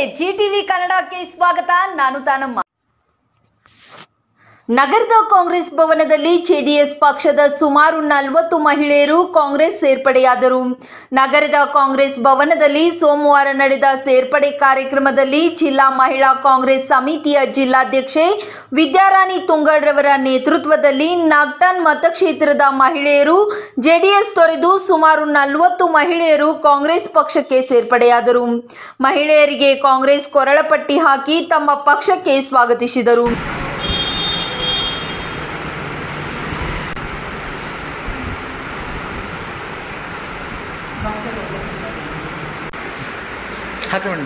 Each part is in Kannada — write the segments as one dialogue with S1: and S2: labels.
S1: ಜಿ ಟಿವಿ ಕನ್ನಡಕ್ಕೆ ಸ್ವಾಗತ ನಾನು ತಾನಮ್ಮ ನಗರದ ಕಾಂಗ್ರೆಸ್ ಭವನದಲ್ಲಿ ಜೆಡಿಎಸ್ ಪಕ್ಷದ ಸುಮಾರು ನಲವತ್ತು ಮಹಿಳೆಯರು ಕಾಂಗ್ರೆಸ್ ಸೇರ್ಪಡೆಯಾದರು ನಗರದ ಕಾಂಗ್ರೆಸ್ ಭವನದಲ್ಲಿ ಸೋಮವಾರ ನಡೆದ ಸೇರ್ಪಡೆ ಕಾರ್ಯಕ್ರಮದಲ್ಲಿ ಜಿಲ್ಲಾ ಮಹಿಳಾ ಕಾಂಗ್ರೆಸ್ ಸಮಿತಿಯ ಜಿಲ್ಲಾಧ್ಯಕ್ಷೆ ವಿದ್ಯಾರಾಣಿ ತುಂಗಡ್ರವರ ನೇತೃತ್ವದಲ್ಲಿ ನಾಗ್ಟಾನ್ ಮತಕ್ಷೇತ್ರದ ಮಹಿಳೆಯರು ಜೆಡಿಎಸ್ ತೊರೆದು ಸುಮಾರು ನಲವತ್ತು ಮಹಿಳೆಯರು ಕಾಂಗ್ರೆಸ್ ಪಕ್ಷಕ್ಕೆ ಸೇರ್ಪಡೆಯಾದರು ಮಹಿಳೆಯರಿಗೆ ಕಾಂಗ್ರೆಸ್ ಕೊರಳಪಟ್ಟಿ ಹಾಕಿ ತಮ್ಮ ಪಕ್ಷಕ್ಕೆ ಸ್ವಾಗತಿಸಿದರು
S2: ಹಾಕಿ ಮೇಡಮ್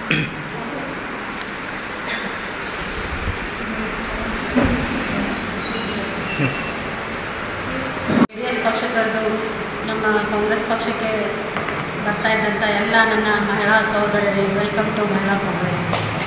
S3: ಜೆ ಡಿ ಎಸ್ ಪಕ್ಷ ತೊರೆದು ನಮ್ಮ ಕಾಂಗ್ರೆಸ್ ಪಕ್ಷಕ್ಕೆ ಬರ್ತಾ ಇದ್ದಂಥ ಎಲ್ಲ ನನ್ನ ಮಹಿಳಾ ಸಹೋದರರಿಗೆ ವೆಲ್ಕಮ್ ಟು ಮಹಿಳಾ ಕಾಂಗ್ರೆಸ್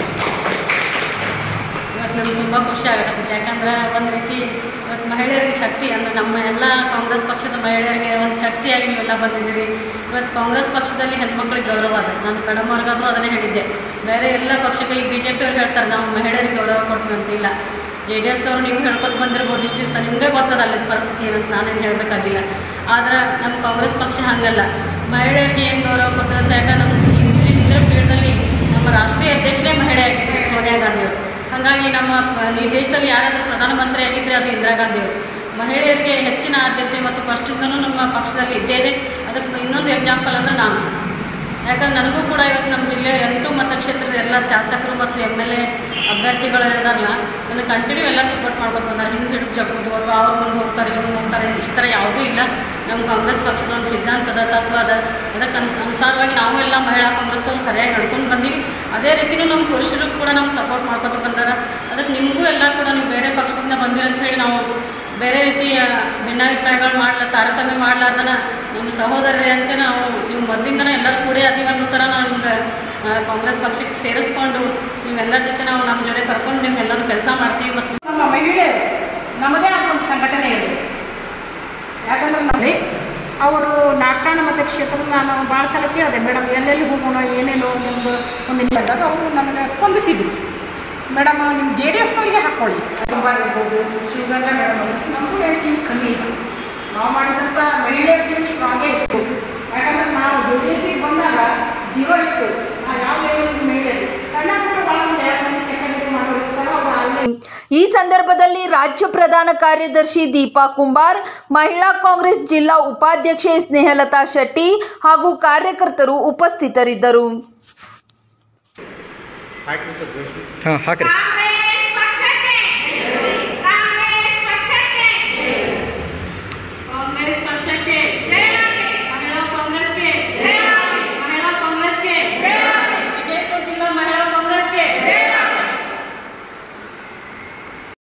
S3: ಇವತ್ತು ನಮ್ಗೆ ತುಂಬ ಖುಷಿ ಆಗತ್ತೆ ಯಾಕಂದ್ರೆ ಒಂದು ರೀತಿ ಇವತ್ತು ಮಹಿಳೆಯರಿಗೆ ಶಕ್ತಿ ಅಂದರೆ ನಮ್ಮ ಎಲ್ಲ ಕಾಂಗ್ರೆಸ್ ಪಕ್ಷದ ಮಹಿಳೆಯರಿಗೆ ಒಂದು ಶಕ್ತಿಯಾಗಿ ನೀವೆಲ್ಲ ಬಂದಿದ್ದೀರಿ ಇವತ್ತು ಕಾಂಗ್ರೆಸ್ ಪಕ್ಷದಲ್ಲಿ ಹೆಣ್ಮಕ್ಳಿಗೆ ಗೌರವ ಅದ ನಾನು ಮೇಡಮ್ ಅವ್ರಿಗಾದ್ರೂ ಅದನ್ನೇ ಹೇಳಿದ್ದೆ ಬೇರೆ ಎಲ್ಲ ಪಕ್ಷಕ್ಕೆ ಈ ಬಿ ಜೆ ಪಿ ಅವ್ರು ಹೇಳ್ತಾರೆ ನಾವು ಮಹಿಳೆಯರಿಗೆ ಗೌರವ ಕೊಡ್ತೀವಿ ಅಂತ ಇಲ್ಲ ಜೆ ಡಿ ಎಸ್ದವ್ರು ನೀವು ಹೇಳ್ಕೊತ ಬಂದಿರ್ಬೋದು ಇಷ್ಟು ದಿವಸ ನಿಮಗೆ ಗೊತ್ತದ ಅಲ್ಲಿನ ಪರಿಸ್ಥಿತಿ ಏನಂತ ನಾನೇನು ಹೇಳಬೇಕಾಗಿಲ್ಲ ಆದ್ರೆ ನಮ್ಮ ಕಾಂಗ್ರೆಸ್ ಪಕ್ಷ ಹಾಗಲ್ಲ ಮಹಿಳೆಯರಿಗೆ ಏನು ಗೌರವ ಕೊಡ್ತದೆ ಅಂತ ಯಾಕಂದ್ರೆ ನಮ್ಮ ಇದ್ರ ಫೀಲ್ಡಲ್ಲಿ ನಮ್ಮ ರಾಷ್ಟ್ರೀಯ ಅಧ್ಯಕ್ಷರೇ ಮಹಿಳೆ ಆಗಿದ್ರು ಸೋನಿಯಾ ಗಾಂಧಿಯವರು ಹಾಗಾಗಿ ನಮ್ಮ ಪ- ಈ ದೇಶದಲ್ಲಿ ಯಾರಾದರೂ ಪ್ರಧಾನಮಂತ್ರಿ ಆಗಿದ್ದರೆ ಅದು ಇಂದಿರಾ ಗಾಂಧಿಯವರು ಮಹಿಳೆಯರಿಗೆ ಹೆಚ್ಚಿನ ಆದ್ಯತೆ ಮತ್ತು ಫಸ್ಟಿಂದನೂ ನಮ್ಮ ಪಕ್ಷದಲ್ಲಿ ಇದ್ದೇ ಇದೆ ಅದಕ್ಕೆ ಇನ್ನೊಂದು ಎಕ್ಸಾಂಪಲ್ ಅಂದರೆ ನಾನು ಯಾಕಂದ್ರೆ ನನಗೂ ಕೂಡ ಇವತ್ತು ನಮ್ಮ ಜಿಲ್ಲೆ ಎಂಟು ಮತಕ್ಷೇತ್ರದ ಎಲ್ಲ ಶಾಸಕರು ಮತ್ತು ಎಮ್ ಎಲ್ ಎ ಅಭ್ಯರ್ಥಿಗಳು ಇದಾರಲ್ಲ ನನಗೆ ಕಂಟಿನ್ಯೂ ಎಲ್ಲ ಸಪೋರ್ಟ್ ಮಾಡ್ಕೊಂಡು ಬಂದಾರೆ ಹಿಂದೆ ಹಿಡಿದು ಜಗ್ಗುದು ಅಥವಾ ಅವ್ರು ಮುಂದೆ ಹೋಗ್ತಾರೆ ಇವ್ರು ಹೋಗ್ತಾರೆ ಈ ಥರ ಯಾವುದೂ ಇಲ್ಲ ನಮ್ಮ ಕಾಂಗ್ರೆಸ್ ಪಕ್ಷದ ಒಂದು ಸಿದ್ಧಾಂತದ ತತ್ವ ಅದ ಅದಕ್ಕೆ ಅನುಸ ಅನುಸಾರವಾಗಿ ನಾವು ಎಲ್ಲ ಮಹಿಳಾ ಕಾಂಗ್ರೆಸ್ದವ್ರು ಸರಿಯಾಗಿ ನಡ್ಕೊಂಡು ಬಂದೀವಿ ಅದೇ ರೀತಿಯೂ ನಮ್ಮ ಪುರುಷರು ಕೂಡ ನಮ್ಗೆ ಸಪೋರ್ಟ್ ಮಾಡ್ಕೊತ ಬಂದಾರ ಅದಕ್ಕೆ ನಿಮಗೂ ಎಲ್ಲ ಕೂಡ ನೀವು ಬೇರೆ ಪಕ್ಷದಿಂದ ಬಂದಿರಿ ಅಂತ ಹೇಳಿ ನಾವು ಬೇರೆ ರೀತಿಯ ಭಿನ್ನಾಭಿಪ್ರಾಯಗಳು ಮಾಡ್ಲ ತಾರತಮ್ಯ ಮಾಡ್ಲಾರ್ದನ ನಿಮ್ಮ ಸಹೋದರರೇ ಅಂತ ನಾವು ನೀವು ಮೊದಲಿಂದನೇ ಎಲ್ಲರೂ ಕೂಡ ಅದೀವಿ ಅನ್ನೋ ಥರ ನಮ್ಗೆ ಆ, ಕಾಂಗ್ರೆಸ್ ಪಕ್ಷಕ್ಕೆ ಸೇರಿಸ್ಕೊಂಡು ನೀವೆಲ್ಲರ ಜೊತೆ ನಾವು ನಮ್ಮ ಜೊತೆ ಕರ್ಕೊಂಡು ನಿಮ್ಮೆಲ್ಲರೂ ಕೆಲಸ ಮಾಡ್ತೀವಿ ಮತ್ತು
S4: ನಮ್ಮ ಮಹಿಳೆಯರು ನಮ್ಮದೇ ಆದ ಒಂದು ಸಂಘಟನೆ ಇದೆ ಯಾಕಂದ್ರೆ ನಮ್ಮಲ್ಲಿ ಅವರು ನಾಲ್ಕಾಣ ಮತಕ್ಷೇತ್ರ ನಾನು ಭಾಳ ಸಲ ಕೇಳಿದೆ ಮೇಡಮ್ ಎಲ್ಲೆಲ್ಲಿ ಹೋಗೋಣ ಏನೇನೋ ನಿಮ್ಮದು ಒಂದು ಅಂದಾಗ ಅವರು ನನಗೆ ಸ್ಪಂದಿಸಿದ್ರು ಮೇಡಮ್ ನಿಮ್ಮ ಜೆ ಡಿ ಎಸ್ನವರಿಗೆ ಹಾಕ್ಕೊಳ್ಳಿ ಕುಮಾರ್ ಇರ್ಬೋದು ಶಿವಗಂಗಾ ಮೇಡಮ್ ಅವರು ನಮಗೂ ಹೇಳಿ ಟೀಮ್ ಕಮ್ಮಿ ಇಲ್ಲ ನಾವು ಮಾಡಿದಂಥ ಮಹಿಳೆಯರ ಟೀಮ್ ಸ್ಟ್ರಾಂಗೇ ಇತ್ತು ಯಾಕಂದ್ರೆ ನಾವು ಜೆ ಡಿ ಎಸ್ಸಿಗೆ ಬಂದಾಗ ಜೀವ ಇತ್ತು ನಾವು ಯಾವ ಲೆವೆಲ್ ಮಹಿಳೆಯರು ಸಣ್ಣ ಪುಟ್ಟ ಭಾಳ ಮಂದಿ ಯಾರು ಮಂದಿ ಕೆಟ್ಟ ಕೆಲಸ ಮಾಡೋರು ಇರ್ತಾರೋ ಅವ್ರು ಅಲ್ಲೇ
S1: ಈ ಸಂದರ್ಭದಲ್ಲಿ ರಾಜ್ಯ ಪ್ರಧಾನ ಕಾರ್ಯದರ್ಶಿ ದೀಪಾ ಕುಂಬಾರ್ ಮಹಿಳಾ ಕಾಂಗ್ರೆಸ್ ಜಿಲ್ಲಾ ಉಪಾಧ್ಯಕ್ಷೆ ಸ್ನೇಹಲತಾ ಶೆಟ್ಟಿ ಹಾಗೂ ಕಾರ್ಯಕರ್ತರು ಉಪಸ್ಥಿತರಿದ್ದರು
S2: ಹಾಂ ಹಾಕ್ರಿ